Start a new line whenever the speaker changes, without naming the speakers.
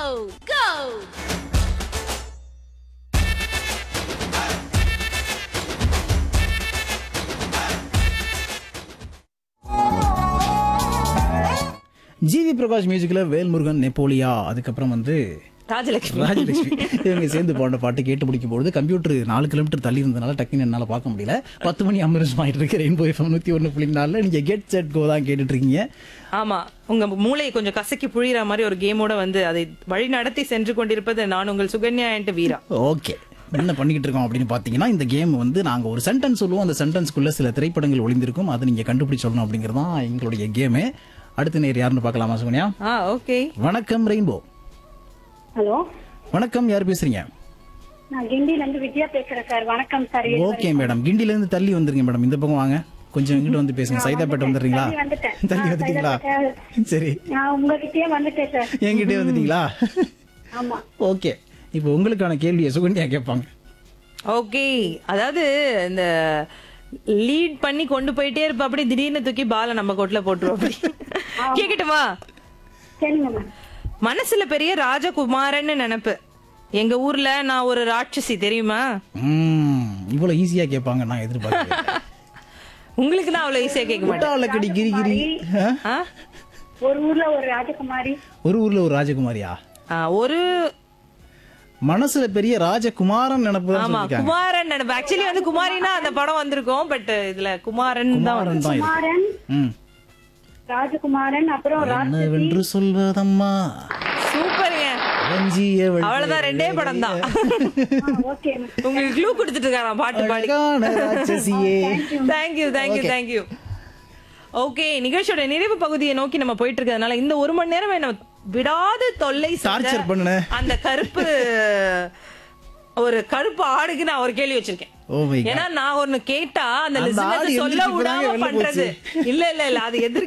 go!
GV Prakash மியூசிக்ல வேல்முருகன் நெப்போலியா அதுக்கப்புறம் வந்து
ராஜலட்சுமி
ராஜலட்சுமி இவங்க சேர்ந்து போன பாட்டு கேட்டு பிடிக்கும் பொழுது கம்ப்யூட்டர் நாலு கிலோமீட்டர் தள்ளி இருந்தனால டக்குன்னு என்னால பார்க்க முடியல பத்து மணி ஐம்பது நிமிஷம் ஆயிட்டு இருக்கு ரெயின்போ எஃப்எம் நூத்தி ஒன்று புள்ளி நாலுல நீங்க கெட் செட் கோ தான் கேட்டுட்டு இருக்கீங்க
ஆமா உங்க மூளையை கொஞ்சம் கசக்கி புழியிற மாதிரி ஒரு கேமோட வந்து அதை வழி நடத்தி சென்று கொண்டிருப்பது நான் உங்கள் சுகன்யா என்ட்டு வீரா
ஓகே என்ன பண்ணிக்கிட்டு இருக்கோம் அப்படின்னு பார்த்தீங்கன்னா இந்த கேம் வந்து நாங்கள் ஒரு சென்டென்ஸ் சொல்லுவோம் அந்த சென்டென்ஸ்க்குள்ள சில திரைப்படங்கள் ஒளிந்திருக்கும் அதை நீங்கள் கண்டுபிடிச்சு சொல்லணும் அப்படிங்கிறது தான் எங்களுடைய கேமு அடுத்த நேர் யாருன்னு பார்க்கலாமா சுகன்யா
ஆ ஓகே
வணக்கம் ரெயின்போ
ஹலோ
வணக்கம் யார் பேசுறீங்க
நான் கிண்டில இருந்து வித்யா பேசுறேன் சார் வணக்கம் சார்
ஓகே மேடம் கிண்டில இருந்து தள்ளி வந்துருங்க மேடம் இந்த பக்கம் வாங்க கொஞ்சம் இங்கிட்டு வந்து பேசுங்க சைதாப்பேட்டை வந்துடுறீங்களா
தள்ளி வந்துட்டேன்.
தள்ளி
ஆ,
வந்துட்டீங்களா
சைதாப்பேட்டை.
சரி
நான் உங்ககிட்டயே வந்துட்டேன் சார்
என்கிட்டே வந்துட்டீங்களா
ஆமா
ஓகே இப்போ உங்களுக்கான கேள்வியை சுகன்யா கேட்பாங்க
ஓகே அதாவது இந்த லீட் பண்ணி கொண்டு போயிட்டே இருப்ப அப்படி திடீர்னு தூக்கி பால நம்ம கொட்டுல போட்டுருவோம் அப்படி கேக்கட்டுமா
சரிங்க மேம்
மனசுல பெரிய ராஜகுமாரன்னு நினைப்பு எங்க ஊர்ல நான் ஒரு ராட்சசி தெரியுமா
ம் இவ்வளவு ஈஸியா கேட்பாங்க நான் எதிர்பார்க்கிறேன்
உங்களுக்கு நான் அவ்வளவு ஈஸியா கேட்க மாட்டேன்
முட்டாளக்கடி கிரி கிரி ஆ?
ஆ?
ஒரு ஊர்ல ஒரு ராஜகுமாரி
ஒரு ஊர்ல ஒரு ராஜகுமாரியா
ஆ, ஒரு
மனசுல பெரிய ராஜகுமாரன் நினைப்பு தான்
ஆமா
சொல்லிருக்காங்க
குமாரன் நினைப்பு ஆக்சுவலி வந்து குமாரினா அந்த படம் வந்திருக்கும் பட் இதுல குமாரன் தான்
குமாரன் தான் இருக்கு
குமாரன்
ம்
ராஜகுமாரன் அப்புறம் ரா-
என்னவென்று சொல்வதம்மா
சூப்பருங்க
வஞ்சியவள்
அவ்வளவுதான் ரெண்டே படம் தான்
ஆ, ஓகே மேம்.
உங்களுக்கு க்ளூ கொடுத்துட்டு இருக்காராம் பாட்டு பாடி
அழகான ராட்சசியே
தேங்க்யூ தேங்க்யூ தேங்க்யூ ஓகே நிகழ்ச்சியோட நிறைவு பகுதியை நோக்கி நம்ம போயிட்டு இருக்கிறதுனால இந்த ஒரு மணி நேரம் நம்ம விடாத தொல்லை செஞ்ச
Torture பண்ணுன.
அந்த கருப்பு ஒரு கருப்பு ஆடுக்கு நான் ஒரு கேள்வி வச்சிருக்கேன்
ஓ மை
ஏன்னா நான் ஒண்ணு கேட்டா அந்த
அந்த
listeners
ஆடு
சொல்ல
எந்திரிச்சு இப்பதாங்க
விடாம
வெளில
பண்றது இல்ல இல்ல இல்ல அது எதிர்